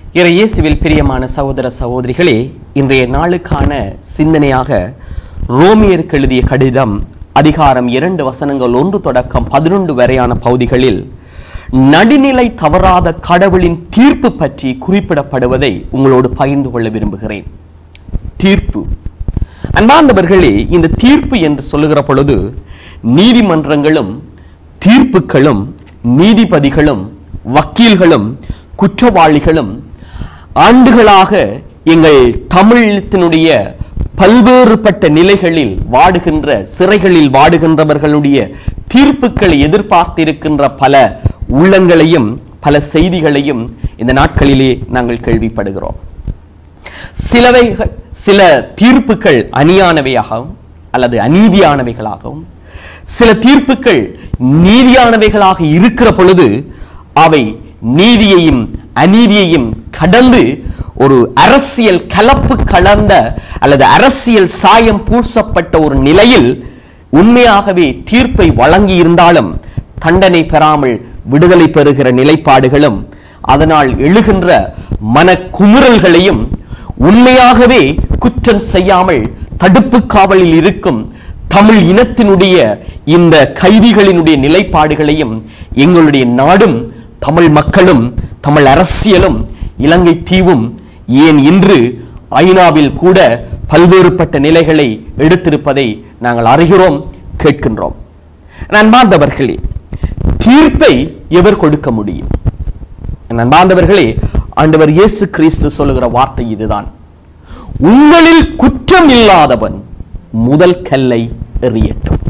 இறை இயேசுவில் பிரியமான சகோதர சகோதரிகளே இன்றைய நாளுக்கான சிந்தனையாக ரோமியருக்கு எழுதிய கடிதம் அதிகாரம் இரண்டு வசனங்கள் ஒன்று தொடக்கம் பதினொன்று வரையான பகுதிகளில் நடுநிலை தவறாத கடவுளின் தீர்ப்பு பற்றி குறிப்பிடப்படுவதை உங்களோடு பகிர்ந்து கொள்ள விரும்புகிறேன் தீர்ப்பு அன்பார்ந்தவர்களே இந்த தீர்ப்பு என்று சொல்லுகிற பொழுது நீதிமன்றங்களும் தீர்ப்புகளும் நீதிபதிகளும் வக்கீல்களும் குற்றவாளிகளும் ஆண்டுகளாக எங்கள் தமிழத்தினுடைய பல்வேறுபட்ட நிலைகளில் வாடுகின்ற சிறைகளில் வாடுகின்றவர்களுடைய தீர்ப்புகளை எதிர்பார்த்திருக்கின்ற பல உள்ளங்களையும் பல செய்திகளையும் இந்த நாட்களிலே நாங்கள் கேள்விப்படுகிறோம் சிலவை சில தீர்ப்புகள் அநியானவையாகவும் அல்லது அநீதியானவைகளாகவும் சில தீர்ப்புகள் நீதியானவைகளாக இருக்கிற பொழுது அவை நீதியையும் அநீதியையும் கடந்து ஒரு அரசியல் கலப்பு கலந்த அல்லது அரசியல் சாயம் பூசப்பட்ட ஒரு நிலையில் உண்மையாகவே தீர்ப்பை வழங்கி இருந்தாலும் தண்டனை பெறாமல் விடுதலை பெறுகிற நிலைப்பாடுகளும் அதனால் எழுகின்ற மனக்குமுறல்களையும் உண்மையாகவே குற்றம் செய்யாமல் தடுப்பு காவலில் இருக்கும் தமிழ் இனத்தினுடைய இந்த கைதிகளினுடைய நிலைப்பாடுகளையும் எங்களுடைய நாடும் தமிழ் மக்களும் தமிழ் அரசியலும் இலங்கை தீவும் ஏன் இன்று ஐநாவில் கூட பல்வேறுபட்ட நிலைகளை எடுத்திருப்பதை நாங்கள் அறிகிறோம் கேட்கின்றோம் அன்பார்ந்தவர்களே தீர்ப்பை எவர் கொடுக்க முடியும் அன்பார்ந்தவர்களே ஆண்டவர் இயேசு கிறிஸ்து சொல்லுகிற வார்த்தை இதுதான் உங்களில் குற்றம் இல்லாதவன் முதல் கல்லை எறியட்டும்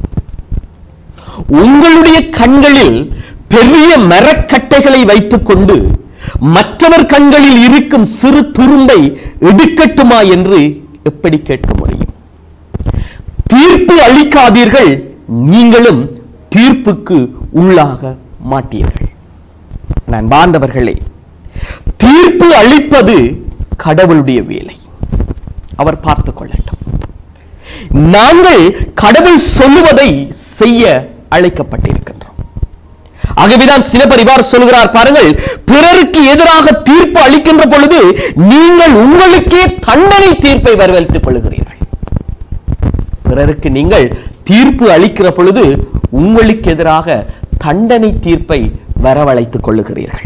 உங்களுடைய கண்களில் பெரிய மரக்கட்டைகளை வைத்துக்கொண்டு மற்றவர் கண்களில் இருக்கும் சிறு துரும்பை எடுக்கட்டுமா என்று எப்படி கேட்க முடியும் தீர்ப்பு அளிக்காதீர்கள் நீங்களும் தீர்ப்புக்கு உள்ளாக மாட்டீர்கள் நான் பாந்தவர்களே தீர்ப்பு அளிப்பது கடவுளுடைய வேலை அவர் பார்த்துக் கொள்ளட்டும் நாங்கள் கடவுள் சொல்லுவதை செய்ய அழைக்கப்பட்டிருக்கின்றோம் ஆகவேதான் சிலப்பரிவார் சொல்கிறார் பாருங்கள் பிறருக்கு எதிராக தீர்ப்பு அளிக்கின்ற பொழுது நீங்கள் உங்களுக்கே தண்டனை தீர்ப்பை வரவழைத்துக் கொள்கிறீர்கள் பிறருக்கு நீங்கள் தீர்ப்பு அளிக்கிற பொழுது உங்களுக்கு எதிராக தண்டனை தீர்ப்பை வரவழைத்துக் கொள்ளுகிறீர்கள்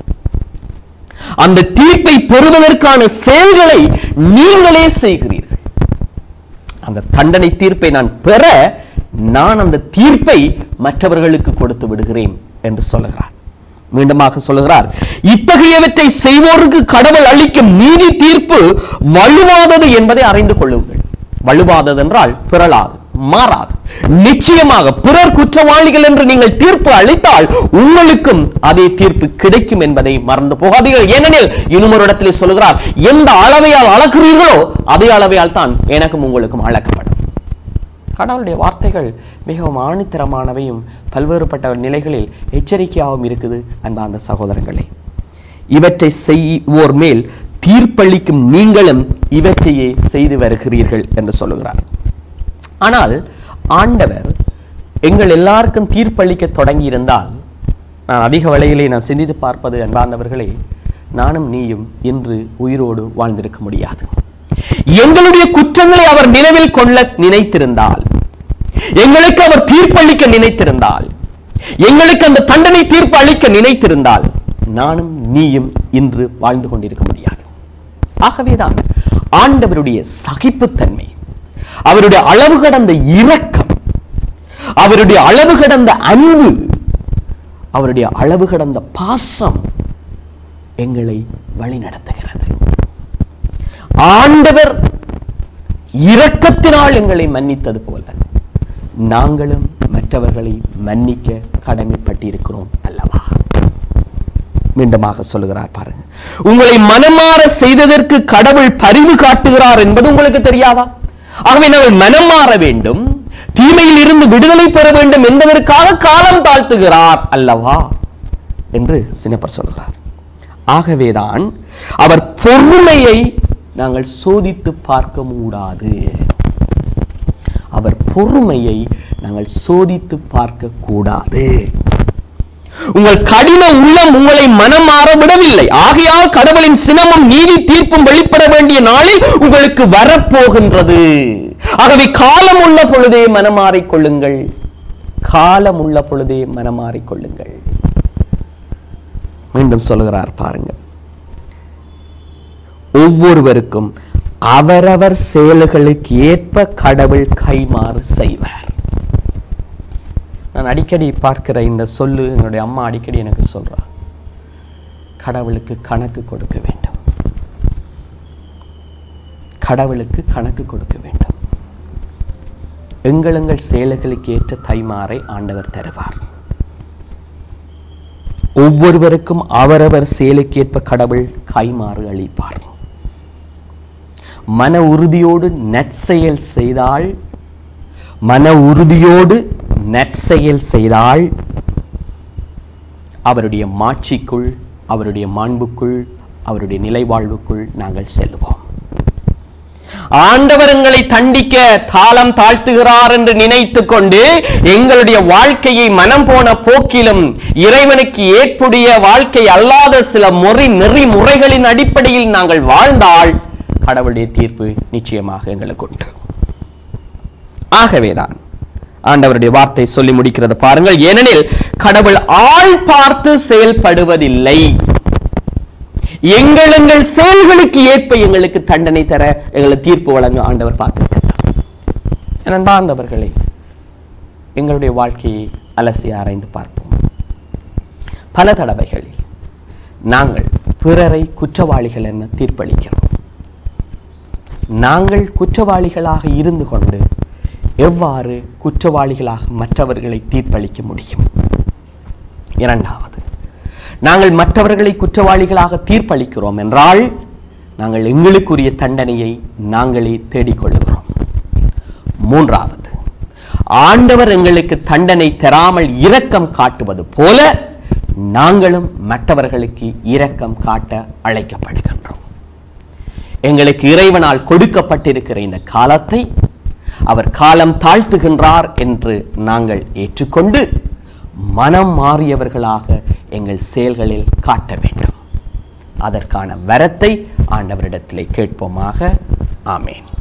அந்த தீர்ப்பை பெறுவதற்கான செயல்களை நீங்களே செய்கிறீர்கள் அந்த தண்டனை தீர்ப்பை நான் பெற நான் அந்த தீர்ப்பை மற்றவர்களுக்கு கொடுத்து விடுகிறேன் என்று சொல்லுகிறார் மீண்டுமாக சொல்லுகிறார் இத்தகையவற்றை செய்வோருக்கு கடவுள் அளிக்கும் நீதி தீர்ப்பு வலுவாதது என்பதை அறிந்து கொள்ளுங்கள் வலுவாதது என்றால் பிறளாது மாறாது நிச்சயமாக பிறர் குற்றவாளிகள் என்று நீங்கள் தீர்ப்பு அளித்தால் உங்களுக்கும் அதே தீர்ப்பு கிடைக்கும் என்பதை மறந்து போகாதீர்கள் ஏனெனில் இன்னும் ஒரு இடத்திலே சொல்லுகிறார் எந்த அளவையால் அளக்கிறீர்களோ அதே அளவையால் தான் எனக்கும் உங்களுக்கும் அளக்கப்படும் கடவுளுடைய வார்த்தைகள் மிகவும் ஆணித்தரமானவையும் பல்வேறுபட்ட நிலைகளில் எச்சரிக்கையாகவும் இருக்குது அன்பார்ந்த சகோதரங்களே இவற்றை செய்வோர் மேல் தீர்ப்பளிக்கும் நீங்களும் இவற்றையே செய்து வருகிறீர்கள் என்று சொல்லுகிறார் ஆனால் ஆண்டவர் எங்கள் எல்லாருக்கும் தீர்ப்பளிக்க தொடங்கி இருந்தால் நான் அதிக வேளையிலே நான் சிந்தித்து பார்ப்பது அன்பார்ந்தவர்களே நானும் நீயும் இன்று உயிரோடு வாழ்ந்திருக்க முடியாது எங்களுடைய குற்றங்களை அவர் நினைவில் கொள்ள நினைத்திருந்தால் எங்களுக்கு அவர் தீர்ப்பளிக்க நினைத்திருந்தால் எங்களுக்கு அந்த தண்டனை தீர்ப்பு அளிக்க நினைத்திருந்தால் நானும் நீயும் இன்று வாழ்ந்து கொண்டிருக்க முடியாது ஆகவேதான் ஆண்டவருடைய சகிப்புத்தன்மை அவருடைய அளவு கடந்த இரக்கம் அவருடைய அளவு கடந்த அன்பு அவருடைய அளவு கடந்த பாசம் எங்களை வழிநடத்துகிறது ஆண்டவர் இரக்கத்தினால் எங்களை மன்னித்தது போல நாங்களும் மற்றவர்களை மன்னிக்க கடமைப்பட்டிருக்கிறோம் அல்லவா மீண்டுமாக சொல்லுகிறார் பாருங்க உங்களை மனமாற செய்ததற்கு கடவுள் பரிவு காட்டுகிறார் என்பது உங்களுக்கு தெரியாதா ஆகவே நாங்கள் மனம் மாற வேண்டும் தீமையில் இருந்து விடுதலை பெற வேண்டும் என்பதற்காக காலம் தாழ்த்துகிறார் அல்லவா என்று சின்னப்பர் சொல்கிறார் ஆகவேதான் அவர் பொறுமையை நாங்கள் சோதித்து பார்க்க கூடாது அவர் பொறுமையை நாங்கள் சோதித்து பார்க்க கூடாது உங்கள் கடின உள்ளம் உங்களை மனம் மாற விடவில்லை ஆகையால் கடவுளின் சினமும் நீதி தீர்ப்பும் வெளிப்பட வேண்டிய நாளில் உங்களுக்கு வரப்போகின்றது ஆகவே காலம் உள்ள பொழுதே மனமாறிக் கொள்ளுங்கள் காலம் உள்ள பொழுதே மனமாறிக் கொள்ளுங்கள் மீண்டும் சொல்லுகிறார் பாருங்கள் ஒவ்வொருவருக்கும் அவரவர் செயல்களுக்கு ஏற்ப கடவுள் கைமாறு செய்வார் நான் அடிக்கடி பார்க்கிற இந்த சொல்லு என்னுடைய அம்மா அடிக்கடி எனக்கு சொல்றா கடவுளுக்கு கணக்கு கொடுக்க வேண்டும் கடவுளுக்கு கணக்கு கொடுக்க வேண்டும் எங்களங்கள் செயல்களுக்கு ஏற்ற தைமாறை ஆண்டவர் தருவார் ஒவ்வொருவருக்கும் அவரவர் செயலுக்கேற்ப கடவுள் கைமாறு அளிப்பார் மன உறுதியோடு நற்செயல் செய்தால் மன உறுதியோடு நற்செயல் செய்தால் அவருடைய மாட்சிக்குள் அவருடைய மாண்புக்குள் அவருடைய நிலைவாழ்வுக்குள் நாங்கள் செல்வோம் ஆண்டவர் எங்களை தண்டிக்க தாளம் தாழ்த்துகிறார் என்று நினைத்துக் கொண்டு எங்களுடைய வாழ்க்கையை மனம் போன போக்கிலும் இறைவனுக்கு ஏற்புடைய வாழ்க்கை அல்லாத சில முறை நெறிமுறைகளின் அடிப்படையில் நாங்கள் வாழ்ந்தால் கடவுளுடைய தீர்ப்பு நிச்சயமாக எங்களுக்கு உண்டு ஆகவேதான் ஆண்டவருடைய வார்த்தை சொல்லி முடிக்கிறது பாருங்கள் ஏனெனில் கடவுள் ஆள் பார்த்து செயல்படுவதில்லை எங்கள் எங்கள் செயல்களுக்கு ஏற்ப எங்களுக்கு தண்டனை தர எங்களுக்கு தீர்ப்பு வழங்க ஆண்டவர் பார்த்திருக்கிறார் அன்பார்ந்தவர்களே எங்களுடைய வாழ்க்கையை அலசி ஆராய்ந்து பார்ப்போம் பல தடவைகளில் நாங்கள் பிறரை குற்றவாளிகள் என தீர்ப்பளிக்கிறோம் நாங்கள் குற்றவாளிகளாக இருந்து கொண்டு எவ்வாறு குற்றவாளிகளாக மற்றவர்களை தீர்ப்பளிக்க முடியும் இரண்டாவது நாங்கள் மற்றவர்களை குற்றவாளிகளாக தீர்ப்பளிக்கிறோம் என்றால் நாங்கள் எங்களுக்குரிய தண்டனையை நாங்களே தேடிக்கொள்ளுகிறோம் மூன்றாவது ஆண்டவர் எங்களுக்கு தண்டனை தராமல் இரக்கம் காட்டுவது போல நாங்களும் மற்றவர்களுக்கு இரக்கம் காட்ட அழைக்கப்படுகின்றோம் எங்களுக்கு இறைவனால் கொடுக்கப்பட்டிருக்கிற இந்த காலத்தை அவர் காலம் தாழ்த்துகின்றார் என்று நாங்கள் ஏற்றுக்கொண்டு மனம் மாறியவர்களாக எங்கள் செயல்களில் காட்ட வேண்டும் அதற்கான வரத்தை ஆண்டவரிடத்திலே கேட்போமாக ஆமேன்